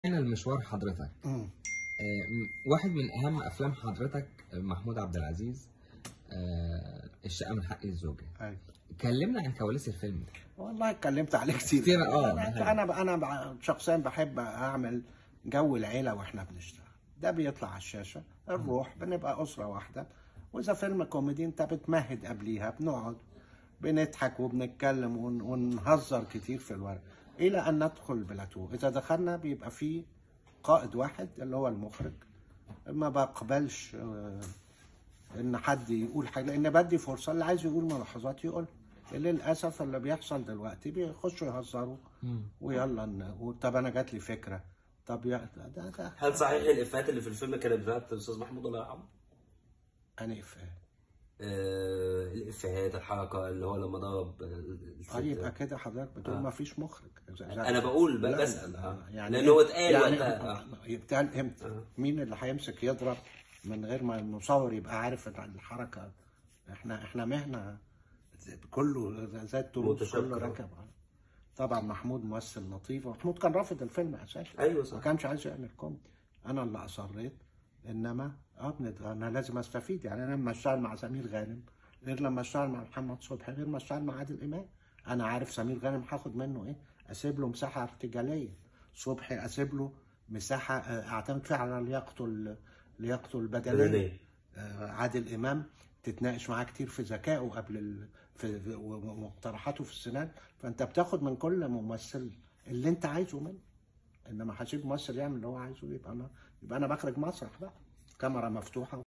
هنا المشوار حضرتك مم. آه، م- واحد من اهم افلام حضرتك آه، محمود عبد العزيز آه، الشقه من حق الزوجه أيوة. كلمنا عن كواليس الفيلم ده والله اتكلمت عليه كتير كتير، آه. انا انا انا ب- شخصيا بحب اعمل جو العيله واحنا بنشتغل ده بيطلع على الشاشه الروح بنبقى اسره واحده واذا فيلم كوميدي انت بتمهد قبليها بنقعد بنضحك وبنتكلم ون- ونهزر كتير في الورق الى ان ندخل البلاتو اذا دخلنا بيبقى فيه قائد واحد اللي هو المخرج ما بقبلش آه، ان حد يقول حاجه لان بدي فرصه اللي عايز يقول ملاحظات يقول للاسف اللي بيحصل دلوقتي بيخشوا يهزروا ويلا ن- طب انا جات لي فكره طب يا ده ده هل صحيح الافيهات اللي في الفيلم كانت بتاعت الاستاذ محمود الله يرحمه؟ انا افيه آه الافيهات الحركه اللي هو لما ضرب الست. اه يبقى كده حضرتك بتقول آه. ما فيش مخرج إذا- إذا- انا بقول ب- لا، بسال لا، آه. يعني لان هو اتقال يعني وقتها آه. يتقال امتى؟ آه. مين اللي هيمسك يضرب من غير ما المصور يبقى عارف إن الحركه احنا احنا مهنه كله زي التروس متشابكة. كله ركب طبعا محمود ممثل لطيف ومحمود كان رافض الفيلم اساسا ايوه صح ما كانش عايز يعمل كوميدي انا اللي اصريت انما اه بنت- انا لازم استفيد يعني انا لما اشتغل مع سمير غانم غير لما اشتغل مع محمد صبحي غير ما اشتغل مع عادل امام انا عارف سمير غانم هاخد منه ايه اسيب له مساحه ارتجاليه صبحي اسيب له مساحه آه، اعتمد فيها على لياقته ال- لياقته البدنيه بدنية. آه، عادل امام تتناقش معاه كتير في ذكائه قبل ال... في في- ومقترحاته في السيناريو فانت بتاخد من كل ممثل اللي انت عايزه منه انما هسيب ممثل يعمل اللي هو عايزه يبقى انا يبقى انا بخرج مسرح بقى كاميرا مفتوحه